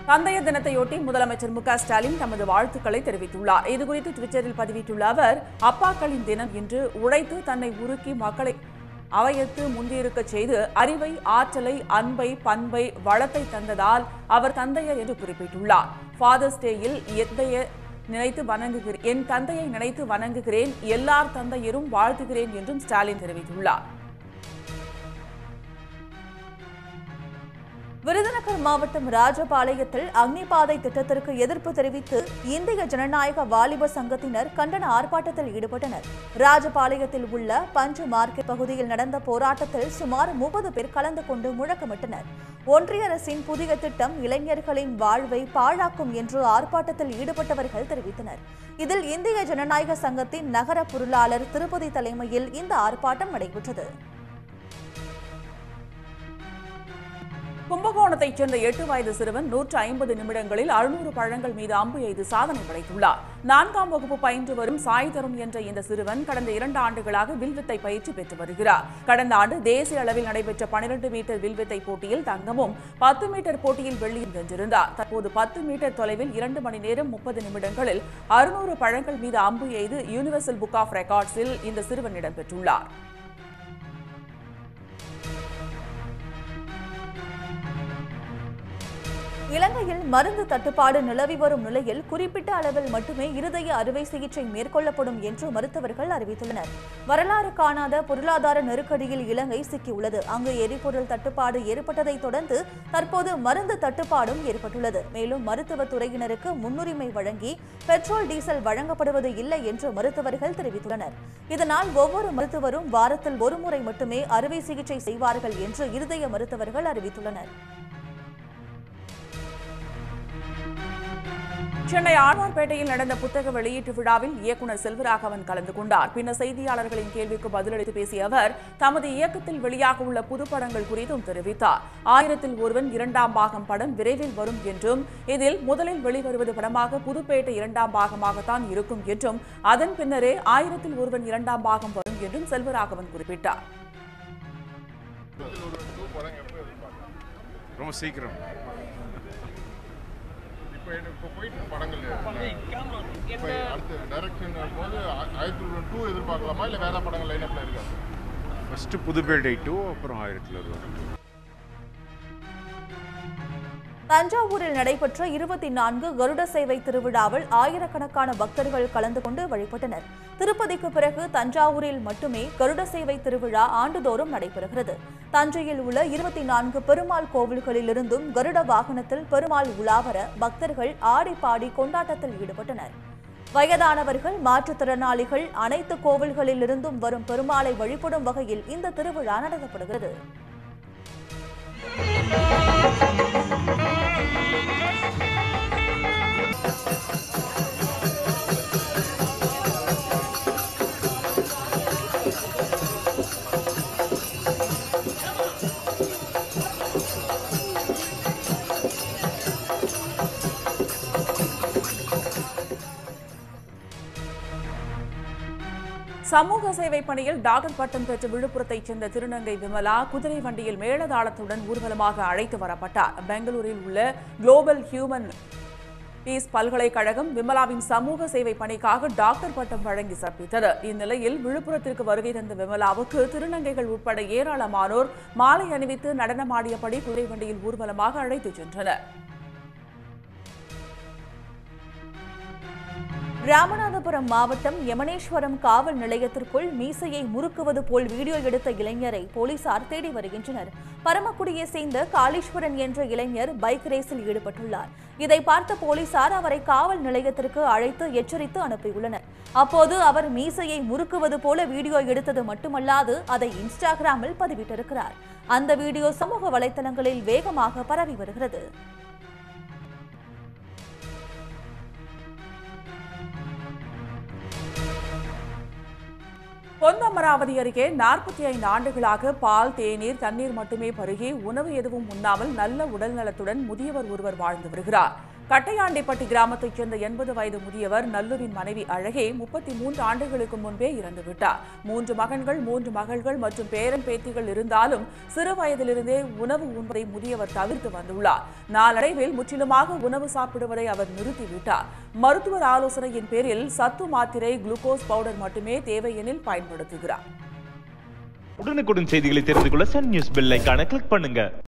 தந்தையர் தினத்தையொட்டி முதலமைச்சர் மு க ஸ்டாலின் தமது வாழ்த்துக்களை தெரிவித்துள்ளார் இதுகுறித்து ட்விட்டரில் பதிவிட்டுள்ள அவர் அப்பாக்களின் தினம் இன்று உழைத்து தன்னை உருக்கி மக்களை அவையத்து முந்தியிருக்கச் செய்து அறிவை ஆற்றலை அன்பை பண்பை வளத்தை தந்ததால் அவர் தந்தையர் என்று குறிப்பிட்டுள்ளார் ஃபாதர்ஸ் டேயில் எந்தைய நினைத்து வணங்குகிறேன் என் தந்தையை நினைத்து வணங்குகிறேன் எல்லார் தந்தையரும் வாழ்த்துகிறேன் என்றும் ஸ்டாலின் தெரிவித்துள்ளார் விருதுநகர் மாவட்டம் ராஜபாளையத்தில் அக்னிபாதை திட்டத்திற்கு எதிர்ப்பு தெரிவித்து இந்திய ஜனநாயக வாலிப சங்கத்தினர் கண்டன ஆர்ப்பாட்டத்தில் ஈடுபட்டனர் ராஜபாளையத்தில் உள்ள பஞ்சு மார்க்கெட் பகுதியில் நடந்த போராட்டத்தில் சுமார் முப்பது பேர் கலந்து கொண்டு முழக்கமிட்டனர் ஒன்றிய அரசின் புதிய திட்டம் இளைஞர்களின் வாழ்வை பாழாக்கும் என்று ஆர்ப்பாட்டத்தில் ஈடுபட்டவர்கள் தெரிவித்தனர் இதில் இந்திய ஜனநாயக சங்கத்தின் நகர பொருளாளர் திருப்பதி தலைமையில் இந்த ஆர்ப்பாட்டம் நடைபெற்றது கும்பகோணத்தைச் சேர்ந்த எட்டு வயது சிறுவன் நூற்று ஐம்பது நிமிடங்களில் அறுநூறு பழங்கள் மீது அம்பு எய்து சாதனை படைத்துள்ளார் நான்காம் வகுப்பு பயின்று வரும் சாய் தருண் என்ற இந்த சிறுவன் கடந்த இரண்டு ஆண்டுகளாக வில்வித்தை பயிற்சி பெற்று வருகிறார் கடந்த ஆண்டு தேசிய அளவில் நடைபெற்ற பனிரெண்டு மீட்டர் வில்வித்தை போட்டியில் தங்கமும் பத்து மீட்டர் போட்டியில் வெள்ளியும் வென்றிருந்தார் தற்போது பத்து மீட்டர் தொலைவில் இரண்டு மணி நேரம் முப்பது நிமிடங்களில் அறுநூறு பழங்கள் மீது அம்பு எய்து யூனிவர்சல் புக் ஆஃப் ரெக்கார்ட்ஸில் இந்த சிறுவன் இடம்பெற்றுள்ளார் இலங்கையில் மருந்து தட்டுப்பாடு நிலவி வரும் நிலையில் குறிப்பிட்ட அளவில் மட்டுமே இருதய அறுவை சிகிச்சை மேற்கொள்ளப்படும் என்று மருத்துவர்கள் அறிவித்துள்ளனர் வரலாறு காணாத பொருளாதார நெருக்கடியில் இலங்கை சிக்கியுள்ளது அங்கு எரிபொருள் தட்டுப்பாடு ஏற்பட்டதை தொடர்ந்து தற்போது மருந்து தட்டுப்பாடும் ஏற்பட்டுள்ளது மேலும் மருத்துவத் துறையினருக்கு முன்னுரிமை வழங்கி பெட்ரோல் டீசல் வழங்கப்படுவது இல்லை என்று மருத்துவர்கள் தெரிவித்துள்ளனர் இதனால் ஒவ்வொரு மருத்துவரும் வாரத்தில் ஒருமுறை மட்டுமே அறுவை சிகிச்சை செய்வார்கள் என்று இருதய மருத்துவர்கள் அறிவித்துள்ளனர் சென்னை ஆழ்வார்பேட்டையில் நடந்த புத்தக வெளியீட்டு விழாவில் இயக்குனர் செல்வராகவன் கலந்து கொண்டார் பின்னர் செய்தியாளர்களின் கேள்விக்கு பதிலளித்து பேசிய அவர் தமது இயக்கத்தில் வெளியாக உள்ள புதுப்படங்கள் குறித்தும் தெரிவித்தார் ஆயிரத்தில் ஒருவன் இரண்டாம் பாகம் படம் விரைவில் வரும் என்றும் இதில் முதலில் வெளிவருவது படமாக புதுப்பேட்டை இரண்டாம் பாகமாகத்தான் இருக்கும் என்றும் அதன் பின்னரே ஆயிரத்தில் ஒருவன் இரண்டாம் பாகம் வரும் என்றும் செல்வராகவன் குறிப்பிட்டார் ரொம்ப சீக்கிரம் இப்போ இப்போ போயிட்டு இருக்க படங்கள் இப்போ அடுத்த டைரக்ஷன் போது ஆயிரத்தி தொள்ளாயிரத்தி டூ எதிர்பார்க்கலாமா இல்லை வேற படங்கள் லைனப்பில் இருக்கா ஃபஸ்ட்டு புதுப்பேட்டை டூ அப்புறம் ஆயிரத்தில் ஒருவன் தஞ்சாவூரில் நடைபெற்ற இருபத்தி நான்கு கருட சேவை திருவிழாவில் ஆயிரக்கணக்கான பக்தர்கள் கலந்து கொண்டு வழிபட்டனர் திருப்பதிக்கு பிறகு தஞ்சாவூரில் மட்டுமே கருட சேவை திருவிழா ஆண்டுதோறும் நடைபெறுகிறது தஞ்சையில் உள்ள இருபத்தி நான்கு பெருமாள் கோவில்களிலிருந்தும் கருட வாகனத்தில் பெருமாள் உலாவர பக்தர்கள் ஆடி பாடி கொண்டாட்டத்தில் ஈடுபட்டனர் வயதானவர்கள் மாற்றுத்திறனாளிகள் அனைத்து கோவில்களிலிருந்தும் வரும் பெருமாளை வழிபடும் வகையில் இந்த திருவிழா நடத்தப்படுகிறது சமூக சேவை பணியில் டாக்டர் பட்டம் பெற்ற விழுப்புரத்தைச் சேர்ந்த திருநங்கை விமலா குதிரை வண்டியில் மேளதாளத்துடன் ஊர்வலமாக அழைத்து வரப்பட்டார் பெங்களூரில் உள்ள குளோபல் ஹியூமன் பீஸ் பல்கலைக்கழகம் விமலாவின் சமூக சேவை பணிக்காக டாக்டர் பட்டம் வழங்கி சிறப்பித்தது இந்நிலையில் விழுப்புரத்திற்கு வருகை தந்த விமலாவுக்கு திருநங்கைகள் உட்பட ஏராளமானோர் மாலை அணிவித்து நடனமாடியபடி குதிரை வண்டியில் ஊர்வலமாக அழைத்துச் சென்றனர் ராமநாதபுரம் மாவட்டம் யமனேஸ்வரம் காவல் நிலையத்திற்குள் மீசையை முறுக்குவது போல் வீடியோ எடுத்த இளைஞரை போலீசார் தேடி வருகின்றனர் பரமக்குடியை சேர்ந்த காளீஸ்வரன் என்ற இளைஞர் பைக் ரேஸில் ஈடுபட்டுள்ளார் இதை பார்த்த போலீசார் அவரை காவல் நிலையத்திற்கு அழைத்து எச்சரித்து அனுப்பியுள்ளனர் அப்போது அவர் மீசையை முறுக்குவது போல வீடியோ எடுத்தது மட்டுமல்லாது அதை இன்ஸ்டாகிராமில் பதிவிட்டிருக்கிறார் அந்த வீடியோ சமூக வலைதளங்களில் வேகமாக பரவி வருகிறது பொன்னமராவதி அருகே நாற்பத்தி ஐந்து ஆண்டுகளாக பால் தேநீர் தண்ணீர் மட்டுமே பருகி உணவு எதுவும் உண்ணாமல் நல்ல உடல் நலத்துடன் முதியவர் ஒருவர் வாழ்ந்து வருகிறார் கட்டையாண்டிப்பட்டி கிராமத்தைச் சேர்ந்த எண்பது வயது முதியவர் நல்லுவின் மனைவி அழகே முப்பத்தி மூன்று ஆண்டுகளுக்கு முன்பே இறந்துவிட்டார் மூன்று மகன்கள் மூன்று மகள்கள் மற்றும் பேரன் பேத்திகள் இருந்தாலும் சிறு வயதிலிருந்தே உணவு உண்பதை முதியவர் தவிர்த்து வந்துள்ளார் நாளடைவில் முற்றிலுமாக உணவு சாப்பிடுவதை அவர் நிறுத்திவிட்டார் மருத்துவர் ஆலோசனையின் பேரில் சத்து மாத்திரை குளுக்கோஸ் பவுடர் மட்டுமே தேவை எனில் பயன்படுத்துகிறார் உடனுக்குடன் செய்திகளை தெரிந்து கொள்ள சன் நியூஸ் பெல் ஐகானை கிளிக் பண்ணுங்க